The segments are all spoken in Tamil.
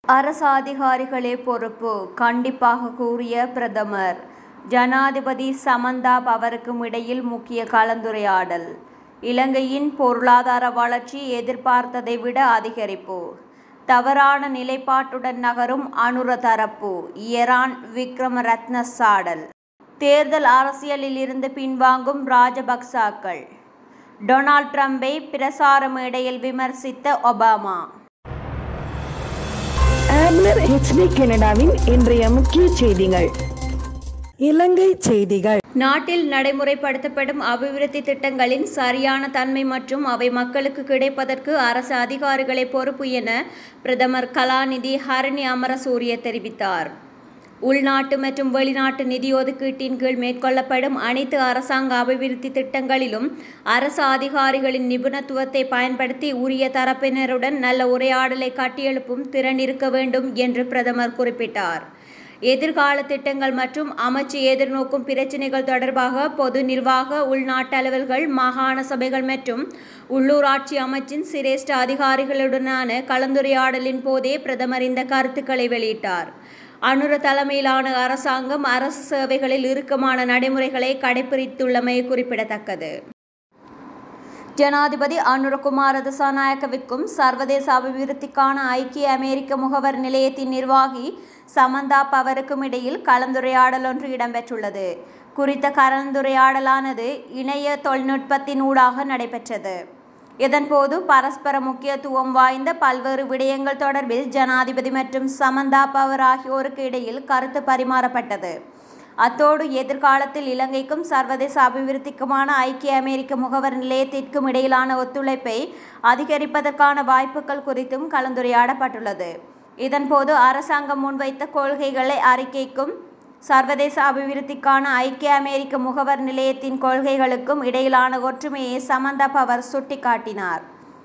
அரசு அதிகாரிகளே பொறுப்பு கண்டிப்பாக கூறிய பிரதமர் ஜனாதிபதி சமந்தா பவருக்கும் இடையில் முக்கிய கலந்துரையாடல் இலங்கையின் பொருளாதார வளர்ச்சி எதிர்பார்த்ததை விட அதிகரிப்பு தவறான நிலைப்பாட்டுடன் நகரும் அனுர தரப்பு ஈரான் விக்ரமரத்ன சாடல் தேர்தல் அரசியலில் இருந்து பின்வாங்கும் ராஜபக்சாக்கள் டொனால்ட் ட்ரம்பை பிரசார மேடையில் விமர்சித்த ஒபாமா ஆட்லர் ஹெச்டி கனடாவின் இன்றைய முக்கிய செய்திகள் இலங்கை செய்திகள் நாட்டில் நடைமுறைப்படுத்தப்படும் அபிவிருத்தி திட்டங்களின் சரியான தன்மை மற்றும் அவை மக்களுக்கு கிடைப்பதற்கு அரசு அதிகாரிகளே பொறுப்பு என பிரதமர் கலாநிதி ஹரணி அமரசூரிய தெரிவித்தார் உள்நாட்டு மற்றும் வெளிநாட்டு நிதி ஒதுக்கீட்டின் கீழ் மேற்கொள்ளப்படும் அனைத்து அரசாங்க அபிவிருத்தி திட்டங்களிலும் அரசு அதிகாரிகளின் நிபுணத்துவத்தை பயன்படுத்தி உரிய தரப்பினருடன் நல்ல உரையாடலை கட்டியெழுப்பும் திறன் இருக்க வேண்டும் என்று பிரதமர் குறிப்பிட்டார் எதிர்கால திட்டங்கள் மற்றும் அமைச்சு எதிர்நோக்கும் பிரச்சினைகள் தொடர்பாக பொது நிர்வாக உள்நாட்டு அலுவல்கள் மாகாண சபைகள் மற்றும் உள்ளூராட்சி அமைச்சின் சிரேஷ்ட அதிகாரிகளுடனான கலந்துரையாடலின் போதே பிரதமர் இந்த கருத்துக்களை வெளியிட்டார் அனுர தலைமையிலான அரசாங்கம் அரசு சேவைகளில் இறுக்கமான நடைமுறைகளை கடைபிடித்துள்ளமை குறிப்பிடத்தக்கது ஜனாதிபதி அனுரகுமார திசாநாயக்கவிற்கும் சர்வதேச அபிவிருத்திக்கான ஐக்கிய அமெரிக்க முகவர் நிலையத்தின் நிர்வாகி சமந்தா பவருக்கும் இடையில் கலந்துரையாடல் ஒன்று இடம்பெற்றுள்ளது குறித்த கலந்துரையாடலானது இணைய தொழில்நுட்பத்தின் ஊடாக நடைபெற்றது இதன்போது பரஸ்பர முக்கியத்துவம் வாய்ந்த பல்வேறு விடயங்கள் தொடர்பில் ஜனாதிபதி மற்றும் சமந்தா பவர் ஆகியோருக்கு இடையில் கருத்து பரிமாறப்பட்டது அத்தோடு எதிர்காலத்தில் இலங்கைக்கும் சர்வதேச அபிவிருத்திக்குமான ஐக்கிய அமெரிக்க முகவர் நிலையத்திற்கும் இடையிலான ஒத்துழைப்பை அதிகரிப்பதற்கான வாய்ப்புகள் குறித்தும் கலந்துரையாடப்பட்டுள்ளது இதன்போது அரசாங்கம் முன்வைத்த கொள்கைகளை அறிக்கைக்கும் சர்வதேச அபிவிருத்திக்கான ஐக்கிய அமெரிக்க முகவர் நிலையத்தின் கொள்கைகளுக்கும் இடையிலான ஒற்றுமையை சமந்தா பவர் சுட்டிக்காட்டினார்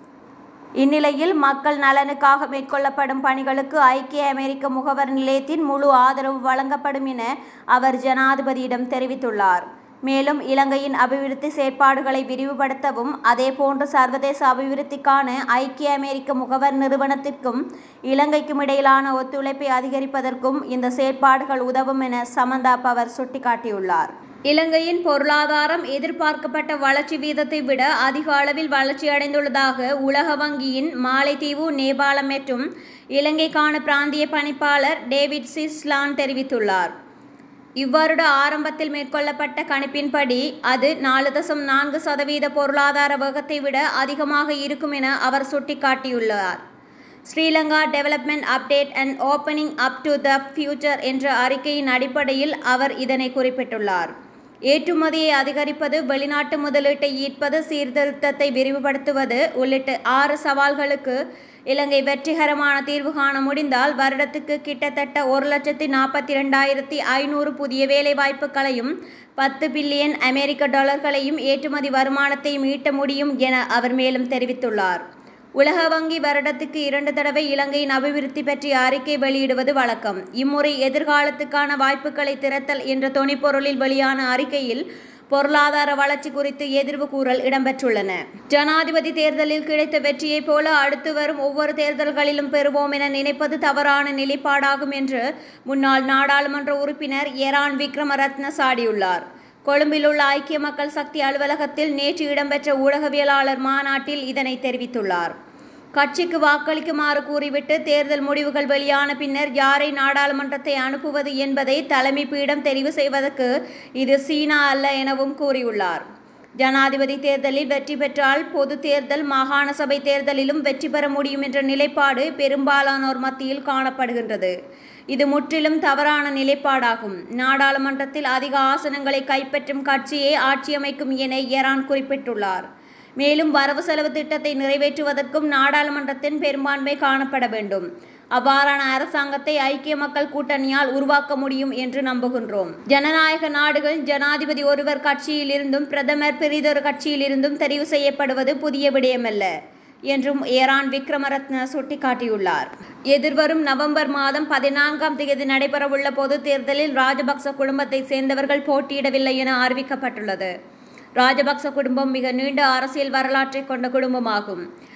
இந்நிலையில் மக்கள் நலனுக்காக மேற்கொள்ளப்படும் பணிகளுக்கு ஐக்கிய அமெரிக்க முகவர் நிலையத்தின் முழு ஆதரவு வழங்கப்படும் என அவர் ஜனாதிபதியிடம் தெரிவித்துள்ளார் மேலும் இலங்கையின் அபிவிருத்தி செயற்பாடுகளை விரிவுபடுத்தவும் அதேபோன்று சர்வதேச அபிவிருத்திக்கான ஐக்கிய அமெரிக்க முகவர் நிறுவனத்திற்கும் இலங்கைக்கும் இடையிலான ஒத்துழைப்பை அதிகரிப்பதற்கும் இந்த செயற்பாடுகள் உதவும் என சமந்தா பவர் சுட்டிக்காட்டியுள்ளார் இலங்கையின் பொருளாதாரம் எதிர்பார்க்கப்பட்ட வளர்ச்சி வீதத்தை விட அதிக அளவில் வளர்ச்சியடைந்துள்ளதாக உலக வங்கியின் மாலைத்தீவு நேபாளம் மற்றும் இலங்கைக்கான பிராந்திய பணிப்பாளர் டேவிட் சிஸ்லான் தெரிவித்துள்ளார் இவ்வருட ஆரம்பத்தில் மேற்கொள்ளப்பட்ட கணிப்பின்படி அது நாலு தசம் நான்கு சதவீத பொருளாதார வேகத்தை விட அதிகமாக இருக்கும் என அவர் சுட்டிக்காட்டியுள்ளார் Sri Lanka development update and opening up to the future என்ற அறிக்கையின் அடிப்படையில் அவர் இதனை குறிப்பிட்டுள்ளார் ஏற்றுமதியை அதிகரிப்பது வெளிநாட்டு முதலீட்டை ஈர்ப்பது சீர்திருத்தத்தை விரிவுபடுத்துவது உள்ளிட்ட ஆறு சவால்களுக்கு இலங்கை வெற்றிகரமான தீர்வு காண முடிந்தால் வருடத்துக்கு கிட்டத்தட்ட ஒரு லட்சத்தி நாற்பத்தி ரெண்டாயிரத்தி ஐநூறு புதிய வேலைவாய்ப்புகளையும் பத்து பில்லியன் அமெரிக்க டாலர்களையும் ஏற்றுமதி வருமானத்தையும் ஈட்ட முடியும் என அவர் மேலும் தெரிவித்துள்ளார் உலக வங்கி வருடத்துக்கு இரண்டு தடவை இலங்கையின் அபிவிருத்தி பற்றிய அறிக்கை வெளியிடுவது வழக்கம் இம்முறை எதிர்காலத்துக்கான வாய்ப்புகளை திறத்தல் என்ற தொனிப்பொருளில் வெளியான அறிக்கையில் பொருளாதார வளர்ச்சி குறித்து எதிர்வு கூறல் இடம்பெற்றுள்ளன ஜனாதிபதி தேர்தலில் கிடைத்த வெற்றியைப் போல அடுத்து வரும் ஒவ்வொரு தேர்தல்களிலும் பெறுவோம் என நினைப்பது தவறான நிலைப்பாடாகும் என்று முன்னாள் நாடாளுமன்ற உறுப்பினர் எரான் விக்ரமரத்ன சாடியுள்ளார் கொழும்பில் உள்ள ஐக்கிய மக்கள் சக்தி அலுவலகத்தில் நேற்று இடம்பெற்ற ஊடகவியலாளர் மாநாட்டில் இதனை தெரிவித்துள்ளார் கட்சிக்கு வாக்களிக்குமாறு கூறிவிட்டு தேர்தல் முடிவுகள் வெளியான பின்னர் யாரை நாடாளுமன்றத்தை அனுப்புவது என்பதை தலைமை பீடம் தெரிவு செய்வதற்கு இது சீனா அல்ல எனவும் கூறியுள்ளார் ஜனாதிபதி தேர்தலில் வெற்றி பெற்றால் பொது தேர்தல் மாகாண சபை தேர்தலிலும் வெற்றி பெற முடியும் என்ற நிலைப்பாடு பெரும்பாலானோர் மத்தியில் காணப்படுகின்றது இது முற்றிலும் தவறான நிலைப்பாடாகும் நாடாளுமன்றத்தில் அதிக ஆசனங்களை கைப்பற்றும் கட்சியே ஆட்சியமைக்கும் என ஈரான் குறிப்பிட்டுள்ளார் மேலும் வரவு செலவு திட்டத்தை நிறைவேற்றுவதற்கும் நாடாளுமன்றத்தின் பெரும்பான்மை காணப்பட வேண்டும் அவ்வாறான அரசாங்கத்தை ஐக்கிய மக்கள் கூட்டணியால் உருவாக்க முடியும் என்று நம்புகின்றோம் ஜனநாயக நாடுகள் ஜனாதிபதி ஒருவர் கட்சியிலிருந்தும் பிரதமர் பெரிதொரு கட்சியிலிருந்தும் தெரிவு செய்யப்படுவது புதிய விடயமல்ல என்றும் ஏரான் விக்ரமரத்ன சுட்டிக்காட்டியுள்ளார் எதிர்வரும் நவம்பர் மாதம் பதினான்காம் தேதி நடைபெறவுள்ள பொது தேர்தலில் ராஜபக்ச குடும்பத்தை சேர்ந்தவர்கள் போட்டியிடவில்லை என அறிவிக்கப்பட்டுள்ளது ராஜபக்ச குடும்பம் மிக நீண்ட அரசியல் வரலாற்றை கொண்ட குடும்பமாகும்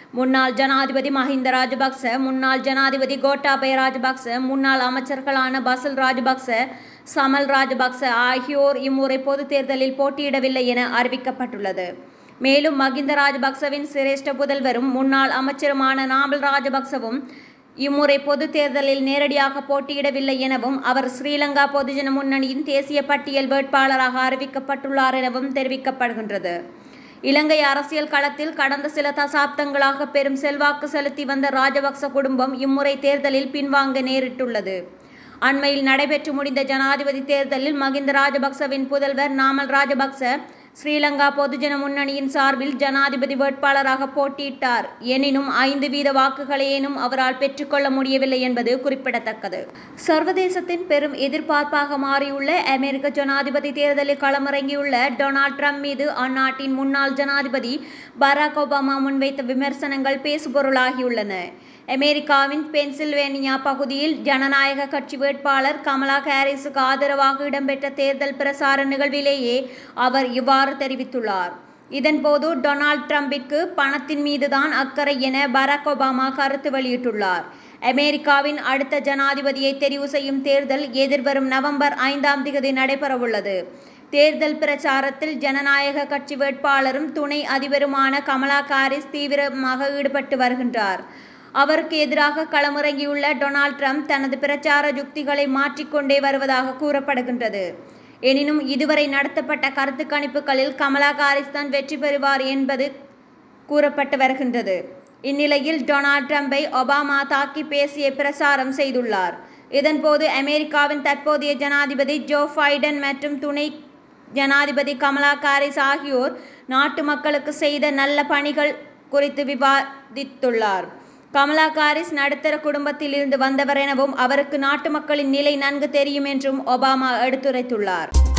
முன்னாள் ஜனாதிபதி மஹிந்த ராஜபக்ச முன்னாள் ஜனாதிபதி கோட்டாபய ராஜபக்ச முன்னாள் அமைச்சர்களான பசில் ராஜபக்ச சமல் ராஜபக்ச ஆகியோர் இம்முறை பொதுத் தேர்தலில் போட்டியிடவில்லை என அறிவிக்கப்பட்டுள்ளது மேலும் மகிந்த ராஜபக்சவின் சிரேஷ்ட புதல்வரும் முன்னாள் அமைச்சருமான நாமல் ராஜபக்சவும் இம்முறை பொதுத் தேர்தலில் நேரடியாக போட்டியிடவில்லை எனவும் அவர் ஸ்ரீலங்கா பொதுஜன முன்னணியின் தேசிய பட்டியல் வேட்பாளராக அறிவிக்கப்பட்டுள்ளார் எனவும் தெரிவிக்கப்படுகின்றது இலங்கை அரசியல் களத்தில் கடந்த சில தசாப்தங்களாக பெரும் செல்வாக்கு செலுத்தி வந்த ராஜபக்ச குடும்பம் இம்முறை தேர்தலில் பின்வாங்க நேரிட்டுள்ளது அண்மையில் நடைபெற்று முடிந்த ஜனாதிபதி தேர்தலில் மகிந்த ராஜபக்சவின் புதல்வர் நாமல் ராஜபக்ச ஸ்ரீலங்கா பொதுஜன முன்னணியின் சார்பில் ஜனாதிபதி வேட்பாளராக போட்டியிட்டார் எனினும் ஐந்து வீத வாக்குகளையேனும் அவரால் பெற்றுக்கொள்ள முடியவில்லை என்பது குறிப்பிடத்தக்கது சர்வதேசத்தின் பெரும் எதிர்பார்ப்பாக மாறியுள்ள அமெரிக்க ஜனாதிபதி தேர்தலில் களமிறங்கியுள்ள டொனால்ட் ட்ரம்ப் மீது அந்நாட்டின் முன்னாள் ஜனாதிபதி பராக் ஒபாமா முன்வைத்த விமர்சனங்கள் பேசுபொருளாகியுள்ளன அமெரிக்காவின் பென்சில்வேனியா பகுதியில் ஜனநாயக கட்சி வேட்பாளர் கமலா ஹாரிஸுக்கு ஆதரவாக இடம்பெற்ற தேர்தல் பிரசார நிகழ்விலேயே அவர் இவ்வாறு தெரிவித்துள்ளார் இதன்போது டொனால்ட் ட்ரம்பிற்கு பணத்தின் மீதுதான் அக்கறை என பராக் ஒபாமா கருத்து வெளியிட்டுள்ளார் அமெரிக்காவின் அடுத்த ஜனாதிபதியை தெரிவு செய்யும் தேர்தல் எதிர்வரும் நவம்பர் ஐந்தாம் தேதி நடைபெறவுள்ளது தேர்தல் பிரச்சாரத்தில் ஜனநாயக கட்சி வேட்பாளரும் துணை அதிபருமான கமலா ஹாரிஸ் தீவிரமாக ஈடுபட்டு வருகின்றார் அவருக்கு எதிராக களமிறங்கியுள்ள டொனால்ட் ட்ரம்ப் தனது பிரச்சார யுக்திகளை மாற்றிக்கொண்டே வருவதாக கூறப்படுகின்றது எனினும் இதுவரை நடத்தப்பட்ட கருத்து கணிப்புகளில் கமலா ஹாரிஸ் தான் வெற்றி பெறுவார் என்பது கூறப்பட்டு வருகின்றது இந்நிலையில் டொனால்ட் ட்ரம்பை ஒபாமா தாக்கி பேசிய பிரசாரம் செய்துள்ளார் இதன்போது அமெரிக்காவின் தற்போதைய ஜனாதிபதி ஜோ பைடன் மற்றும் துணை ஜனாதிபதி கமலா ஹாரிஸ் ஆகியோர் நாட்டு மக்களுக்கு செய்த நல்ல பணிகள் குறித்து விவாதித்துள்ளார் கமலா ஹாரிஸ் நடுத்தர குடும்பத்தில் இருந்து வந்தவர் எனவும் அவருக்கு நாட்டு மக்களின் நிலை நன்கு தெரியும் என்றும் ஒபாமா எடுத்துரைத்துள்ளார்